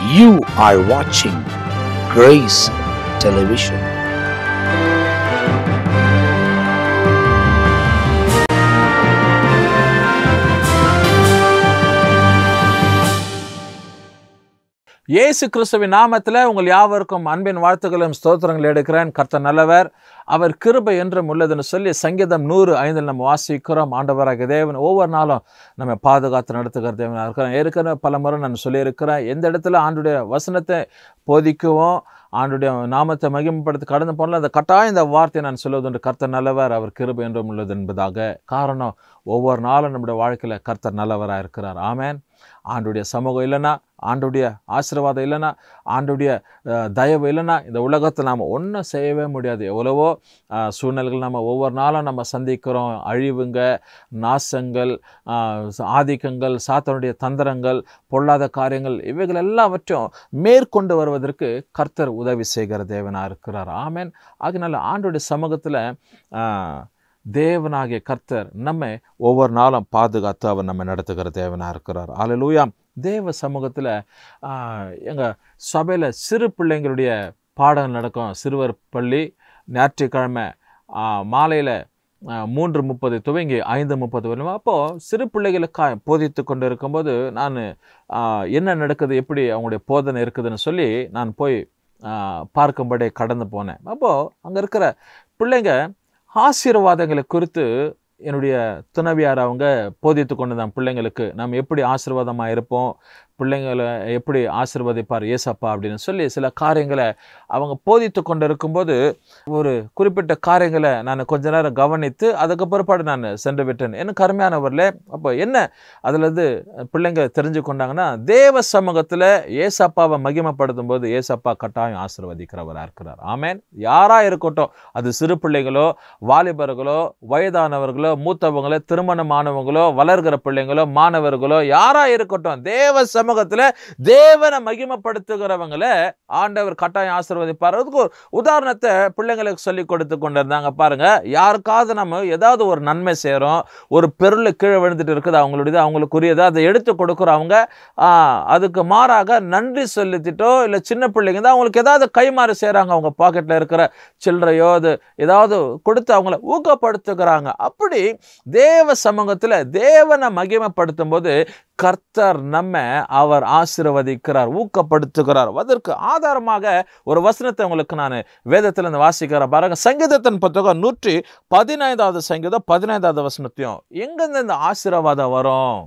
You are watching Grace Television. இயேசு கிறிஸ்துவின் நாமத்தில் உங்கள் யாவருக்கும் அன்பின் வாழ்த்துக்களும் ஸ்தோத்திரங்கள் எடுக்கிறேன் கர்த்தர் நல்லவர் அவர் கிருபை என்றும் உள்ளதுன்னு சொல்லி சங்கீதம் நூறு ஐந்தில் நம்ம வாசிக்கிறோம் ஆண்டவராக தேவன் ஒவ்வொரு நாளும் நம்ம பாதுகாத்து நடத்துகிற தேவனாக இருக்கிறோம் ஏற்கனவே பல முறை நான் சொல்லியிருக்கிறேன் எந்த இடத்துல ஆண்டுடைய வசனத்தை போதிக்கவும் ஆண்டுடைய நாமத்தை மகிமைப்படுத்தி கடந்து போனாலும் அந்த கட்டாயம் இந்த வார்த்தையை நான் சொல்வதுண்டு கர்த்தர் நல்லவர் அவர் கிருபை என்றும் உள்ளது என்பதாக காரணம் ஒவ்வொரு நாளும் நம்முடைய வாழ்க்கையில் கர்த்தர் நல்லவராக இருக்கிறார் ஆமேன் ஆண்டுடைய சமூகம் இல்லைன்னா ஆண்டுடைய ஆசீர்வாதம் இல்லைன்னா ஆண்டுடைய அஹ், தயவு இல்லைன்னா இந்த உலகத்தில் நாம் ஒன்றும் செய்யவே முடியாது எவ்வளவோ அஹ், சூழ்நிலைகள் நம்ம ஒவ்வொரு நாளும் நம்ம சந்திக்கிறோம் அழிவுங்க நாசங்கள் அஹ், ஆதிக்கங்கள் சாத்தனுடைய தந்திரங்கள் பொல்லாத காரியங்கள் இவைகள் எல்லாவற்றையும் மேற்கொண்டு வருவதற்கு கர்த்தர் உதவி செய்கிற தேவனாக இருக்கிறார் ஆமென் ஆகினால ஆண்டுடைய சமூகத்தில் தேவனாகிய கர்த்தர் நம்மை ஒவ்வொரு நாளும் பாதுகாத்து அவர் நம்ம நடத்துகிற தேவனாக இருக்கிறார் அல்லேலூயா தேவ சமூகத்தில் எங்கள் சபையில் சிறு பிள்ளைங்களுடைய பாடங்கள் நடக்கும் சிறுவர் பள்ளி ஞாயிற்றுக்கிழமை மாலையில் மூன்று முப்பது துவங்கி ஐந்து முப்பது வரும் அப்போது சிறு பிள்ளைகளுக்காக போதித்து கொண்டு இருக்கும்போது நான் என்ன நடக்குது எப்படி அவங்களுடைய போதனை இருக்குதுன்னு சொல்லி நான் போய் ஆ, பார்க்கும்படி கடந்து போனேன் அப்போது அங்கே இருக்கிற பிள்ளைங்க ஆசீர்வாதங்களை குறித்து என்னுடைய துணைவியார் அவங்க போதித்து கொண்டு தான் பிள்ளைங்களுக்கு நம்ம எப்படி ஆசீர்வாதமாக இருப்போம் பிள்ளைங்களை எப்படி ஆசீர்வதிப்பார் ஏசப்பா அப்படின்னு சொல்லி சில காரியங்களை அவங்க போதித்து கொண்டு இருக்கும்போது ஒரு குறிப்பிட்ட காரியங்களை நான் கொஞ்ச நேரம் கவனித்து அதுக்கு பிற்பாடு நான் சென்று விட்டேன் எனக்கு அருமையானவரில் அப்போ என்ன அதுலேருந்து பிள்ளைங்க தெரிஞ்சு கொண்டாங்கன்னா தேவ சமூகத்தில் ஏசப்பாவை மகிமைப்படுத்தும் போது ஏசப்பா கட்டாயம் ஆசீர்வதிக்கிறவராக இருக்கிறார் ஆமேன் யாராக இருக்கட்டும் அது சிறு பிள்ளைகளோ வாலிபர்களோ வயதானவர்களோ மூத்தவங்களோ திருமணமானவங்களோ வளர்கிற பிள்ளைங்களோ மாணவர்களோ யாராக இருக்கட்டும் தேவ சமூகத்தில் தேவனை மகிமைப்படுத்துகிறவங்களை ஆண்டவர் கட்டாயம் ஆசீர்வதிப்பார் அதுக்கு ஒரு உதாரணத்தை பிள்ளைங்களுக்கு சொல்லி கொடுத்து கொண்டு இருந்தாங்க பாருங்க யாருக்காவது நம்ம ஏதாவது ஒரு நன்மை செய்கிறோம் ஒரு பெருளை கீழே விழுந்துட்டு இருக்குது அவங்களுடையது அவங்களுக்குரியது அதை எடுத்து கொடுக்குறவங்க ஆ, அதுக்கு மாறாக நன்றி செலுத்திட்டோ இல்லை சின்ன பிள்ளைங்க தான் அவங்களுக்கு ஏதாவது கைமாறு செய்கிறாங்க அவங்க பாக்கெட்டில் இருக்கிற சில்லறையோ அது ஏதாவது கொடுத்து அவங்கள ஊக்கப்படுத்துகிறாங்க அப்படி தேவ சமூகத்தில் தேவனை மகிமைப்படுத்தும் போது கர்த்தர் நம்ம அவர் ஆசீர்வதிக்கிறார் ஊக்கப்படுத்துகிறார் அதற்கு ஆதாரமாக ஒரு வசனத்தை உங்களுக்கு நான் வேதத்தில் இருந்து வாசிக்கிறேன் பாருங்க சங்கீதத்தின் புத்தகம் நூற்றி பதினைந்தாவது சங்கீதம் பதினைந்தாவது வசனத்தையும் எங்கேருந்து இந்த ஆசீர்வாதம் வரும்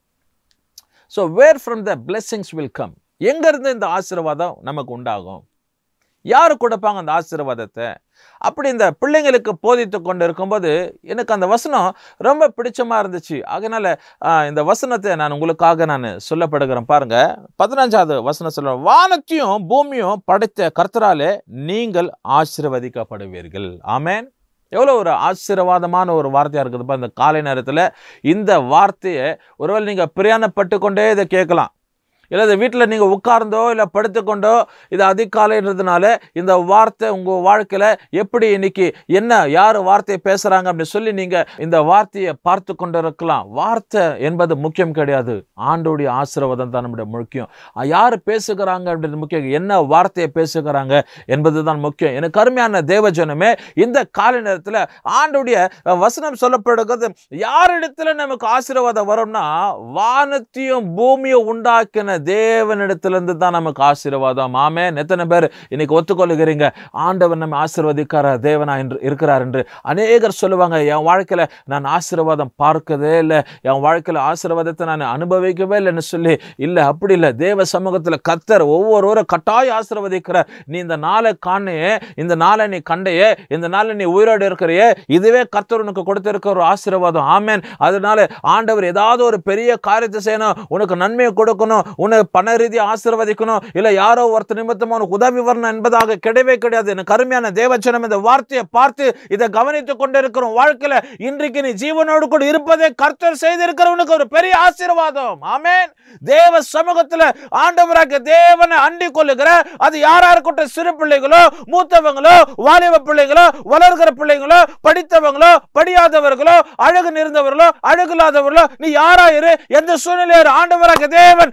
so where from the blessings will come எங்கேருந்து இந்த ஆசீர்வாதம் நமக்கு உண்டாகும் யார் கொடுப்பாங்க அந்த ஆசீர்வாதத்தை அப்படி இந்த பிள்ளைங்களுக்கு போதித்து கொண்டு இருக்கும்போது எனக்கு அந்த வசனம் ரொம்ப பிடிச்சமா இருந்துச்சு அதனால ஆஹ், இந்த வசனத்தை நான் உங்களுக்காக நான் சொல்லப்படுகிறேன் பாருங்க பதினஞ்சாவது வசனம் சொல்ல வானத்தையும் பூமியும் படைத்த கர்த்தராலே நீங்கள் ஆசீர்வதிக்கப்படுவீர்கள் ஆமென் எவ்வளோ ஒரு ஆசீர்வாதமான ஒரு வார்த்தையாக இருக்குதுப்பா இந்த காலை நேரத்தில் இந்த வார்த்தையை ஒருவேளை நீங்கள் பிரயாணப்பட்டு கொண்டே இதை கேட்கலாம் இல்லை இந்த வீட்டில் நீங்கள் உட்கார்ந்தோ இல்லை படுத்துக்கொண்டோ இது அதிகாலைன்றதுனால இந்த வார்த்தை உங்கள் வாழ்க்கையில் எப்படி இன்னைக்கு என்ன யார் வார்த்தையை பேசுகிறாங்க அப்படின்னு சொல்லி நீங்கள் இந்த வார்த்தையை பார்த்து கொண்டு இருக்கலாம் வார்த்தை என்பது முக்கியம் கிடையாது ஆண்டோடைய ஆசீர்வாதம் தான் நம்முடைய முக்கியம் அஹ் யார் பேசுகிறாங்க அப்படின்றது முக்கியம் என்ன வார்த்தையை பேசுகிறாங்க என்பது தான் முக்கியம் எனக்கு அருமையான தேவஜனமே இந்த காலை நேரத்தில் ஆண்டுடைய அஹ், வசனம் சொல்லப்படுகிறது யாரிடத்துல நமக்கு ஆசீர்வாதம் வரும்னா வானத்தையும் பூமியும் உண்டாக்கின தேவனிடத்திலிருந்து தான் நமக்கு ஆசீர்வாதம் ஆமே எத்தனை பேர் இன்னைக்கு ஒத்துக்கொள்ளுகிறீங்க ஆண்டவர் நம்ம ஆசீர்வதிக்கார தேவனா என்று இருக்கிறார் என்று அநேகர் சொல்லுவாங்க என் வாழ்க்கையில் நான் ஆசீர்வாதம் பார்க்கதே இல்லை என் வாழ்க்கையில் ஆசீர்வாதத்தை நான் அனுபவிக்கவே இல்லைன்னு சொல்லி இல்லை அப்படி இல்லை தேவ சமூகத்தில் கத்தர் ஒவ்வொருவரும் கட்டாயம் ஆசீர்வதிக்கிறார் நீ இந்த நாளை காணையே இந்த நாளை நீ கண்டையே இந்த நாளை நீ உயிரோடு இருக்கிறையே இதுவே கர்த்தர் உனக்கு கொடுத்திருக்க ஒரு ஆசீர்வாதம் ஆமென் அதனால ஆண்டவர் ஏதாவது ஒரு பெரிய காரியத்தை செய்யணும் உனக்கு நன்மையை கொடுக்கணும் உன்னை பண ரீதியாக ஆசீர்வதிக்கணும் இல்லை யாரோ ஒருத்தர் நிமித்தமாக உனக்கு உதவி வரணும் என்பதாக கிடையவே கிடையாது எனக்கு அருமையான தேவச்சனம் இந்த வார்த்தையை பார்த்து இதை கவனித்துக் கொண்டிருக்கிறோம் வாழ்க்கையில இன்றைக்கு நீ ஜீவனோடு கூட இருப்பதை கர்த்தர் செய்திருக்கிறவனுக்கு ஒரு பெரிய ஆசீர்வாதம் ஆமென் தேவ சமூகத்துல ஆண்டவராக தேவனை அண்டிக் கொள்ளுகிற அது யாரா இருக்கட்டும் சிறு பிள்ளைகளோ மூத்தவங்களோ வாலிப பிள்ளைகளோ வளர்கிற பிள்ளைங்களோ படித்தவங்களோ படியாதவர்களோ அழகு நிறைந்தவர்களோ அழகு இல்லாதவர்களோ நீ யாரா இரு எந்த சூழ்நிலையில் ஆண்டவராக தேவன் உன்னை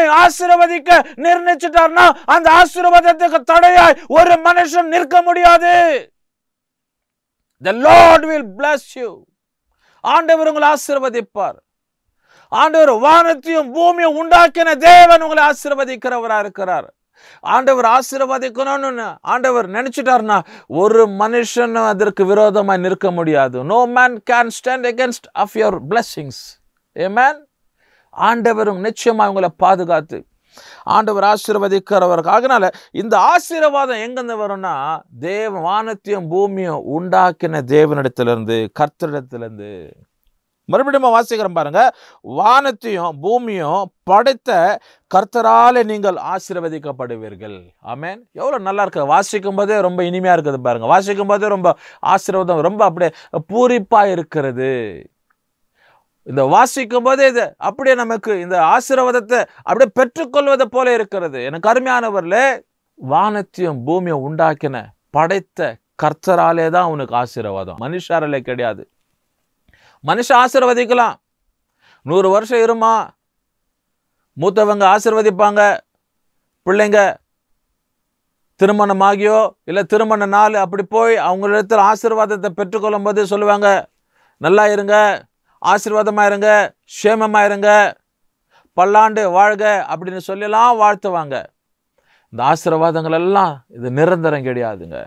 உன்னை ஆசீர்வதிக்க நிர்ணயிச்சிட்டார்னா அந்த ஆசீர்வாதத்துக்கு தடையாய் ஒரு மனுஷன் நிற்க முடியாது the lord will bless you ஆண்டவர் உங்களை ஆசீர்வதிப்பார் ஆண்டவர் வானத்தையும் பூமியும் உண்டாக்கின தேவன் உங்களை ஆசீர்வதிக்கிறவரா இருக்கிறார் ஆண்டவர் ஆசீர்வதிக்கணும்னு ஆண்டவர் நினைச்சிட்டார்னா ஒரு மனுஷன் அதற்கு விரோதமாய் நிற்க முடியாது no man can stand against of your blessings a man ஆண்டவரும் நிச்சயமாக உங்களை பாதுகாத்து ஆண்டவர் ஆசீர்வதிக்கிறவர் அதனால இந்த ஆசீர்வாதம் எங்கிருந்து வரும்னா தேவ வானத்தையும் பூமியும் உண்டாக்கின தேவனிடத்திலிருந்து கர்த்தரிடத்திலிருந்து மறுபடியும் வாசிக்கிறோம் பாருங்க வானத்தையும் பூமியும் படைத்த கர்த்தராலே நீங்கள் ஆசீர்வதிக்கப்படுவீர்கள் ஆமென் எவ்வளோ நல்லா இருக்கு வாசிக்கும் போதே ரொம்ப இனிமையா இருக்குது பாருங்க வாசிக்கும் போதே ரொம்ப ஆசீர்வாதம் ரொம்ப அப்படியே பூரிப்பா இருக்கிறது இந்த வாசிக்கும் போதே இது அப்படியே நமக்கு இந்த ஆசீர்வாதத்தை அப்படியே பெற்றுக்கொள்வது போல இருக்கிறது எனக்கு அருமையானவர்களே வானத்தையும் பூமியை உண்டாக்கின படைத்த கர்த்தராலே தான் உனக்கு ஆசீர்வாதம் மனுஷாராலே கிடையாது மனுஷன் ஆசீர்வதிக்கலாம் நூறு வருஷம் இருமா மூத்தவங்க ஆசீர்வதிப்பாங்க பிள்ளைங்க திருமணமாகியோ இல்லை திருமண நாள் அப்படி போய் அவங்களிடத்தில் ஆசீர்வாதத்தை பெற்றுக்கொள்ளும் போது சொல்லுவாங்க நல்லா இருங்க ஆசீர்வாதமா இருங்க சேமமா இருங்க பல்லாண்டு வாழ்க அப்படின்னு சொல்லலாம் வாழ்த்துவாங்க இந்த ஆசீர்வாதங்கள் எல்லாம் இது நிரந்தரம் கிடையாதுங்க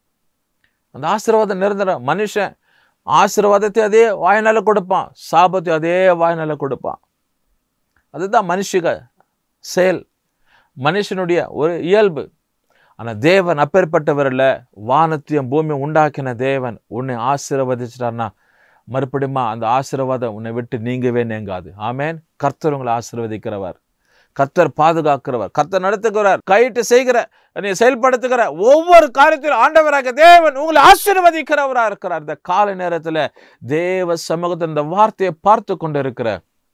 அந்த ஆசீர்வாதம் நிரந்தரம் மனுஷன் ஆசீர்வாதத்தை அதே வாய்நாள கொடுப்பான் சாபத்தை அதே வாய்நாள கொடுப்பான் அதுதான் மனுஷிக செயல் மனுஷனுடைய ஒரு இயல்பு ஆனால் தேவன் அப்பேற்பட்டவர் இல்ல வானத்தையும் பூமியும் உண்டாக்கின தேவன் உன்னை ஆசீர்வதிச்சிட்டார்னா மறுபடியும் அந்த ஆசீர்வாதம் உன்னை விட்டு நீங்கவே நீங்காது ஆமேன் கர்த்தர் உங்களை ஆசீர்வதிக்கிறவர் கர்த்தர் பாதுகாக்கிறவர் கர்த்தர் நடத்துகிறவர் கையிட்டு செய்கிற நீ செயல்படுத்துகிற ஒவ்வொரு காரியத்திலும் ஆண்டவராக தேவன் உங்களை ஆசீர்வதிக்கிறவரா இருக்கிறார் இந்த காலை நேரத்துல தேவ சமூகத்தில் இந்த வார்த்தையை பார்த்து கொண்டு இருக்கிற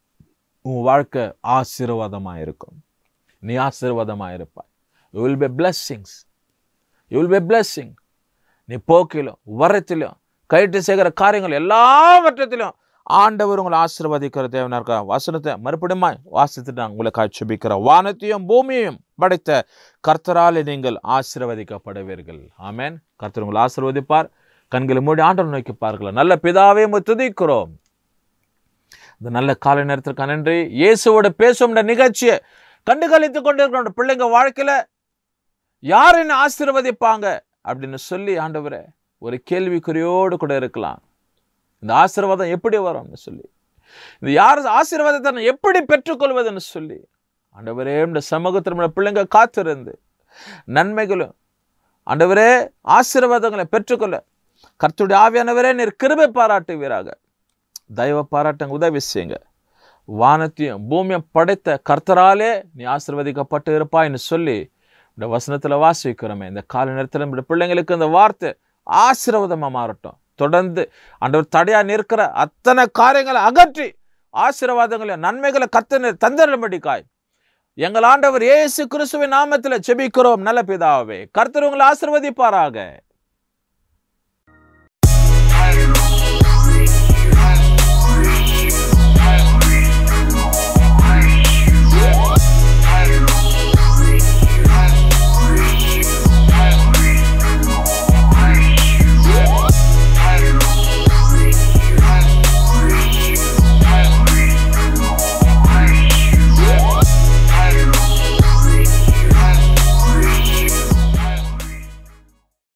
உன் வாழ்க்கை ஆசீர்வாதமா இருக்கும் நீ ஆசீர்வாதமா இருப்பாய் you will be blessings you will be blessing நீ போக்கிலும் வரத்திலும் கைட்டு செய்கிற காரியங்கள் எல்லாவற்றத்திலும் ஆண்டவர் உங்களை ஆசீர்வதிக்கிற தேவனா இருக்க வசனத்தை மறுபடியும் வாசித்துட்டு நான் உங்களை காட்சிபிக்கிற வானத்தையும் பூமியையும் படைத்த கர்த்தராலே நீங்கள் ஆசீர்வதிக்கப்படுவீர்கள் ஆமென் கர்த்தர் உங்களை ஆசீர்வதிப்பார் கண்களை மூடி ஆண்டவர் நோக்கி பார்க்கலாம் நல்ல பிதாவே உம்மை துதிக்கிறோம் இந்த நல்ல காலை நேரத்திற்கு நன்றி இயேசுவோட பேசும் இந்த நிகழ்ச்சியை கண்டுகளித்து கொண்டிருக்கிற பிள்ளைங்க வாழ்க்கையில யார் என்ன ஆசீர்வதிப்பாங்க அப்படின்னு சொல்லி ஆண்டவரே ஒரு கேள்விக்குறியோடு கூட இருக்கலாம் இந்த ஆசீர்வாதம் எப்படி வரும்னு சொல்லி இந்த யார் ஆசீர்வாதத்தை நான் எப்படி பெற்றுக்கொள்வதுன்னு சொல்லி ஆண்டவரே இந்த சமூகத்தில் நம்முடைய பிள்ளைங்க காத்திருந்து நன்மைகளும் ஆண்டவரே ஆசீர்வாதங்களை பெற்றுக்கொள்ள கர்த்தருடைய ஆவியானவரே நீர் கிருபை பாராட்டுவீராக தயவு பாராட்டுங்க உதவி செய்யுங்க வானத்தையும் பூமியும் படைத்த கர்த்தராலே நீ ஆசீர்வதிக்கப்பட்டு இருப்பாய்ன்னு சொல்லி இந்த வசனத்தில் வாசிக்கிறோமே இந்த கால நேரத்தில் நம்முடைய பிள்ளைங்களுக்கு இந்த வார்த்தை ஆசீர்வாதமாக மாறட்டும் தொடர்ந்து ஆண்டவர் தடையா நிற்கிற அத்தனை காரியங்களை அகற்றி ஆசீர்வாதங்களை நன்மைகளை கத்தனை தந்தரும்படிக்காய் எங்கள் ஆண்டவர் இயேசு கிறிஸ்துவின் நாமத்தில் செபிக்கிறோம் நல்ல பிதாவே கர்த்தர் உங்களை ஆசீர்வதிப்பாராக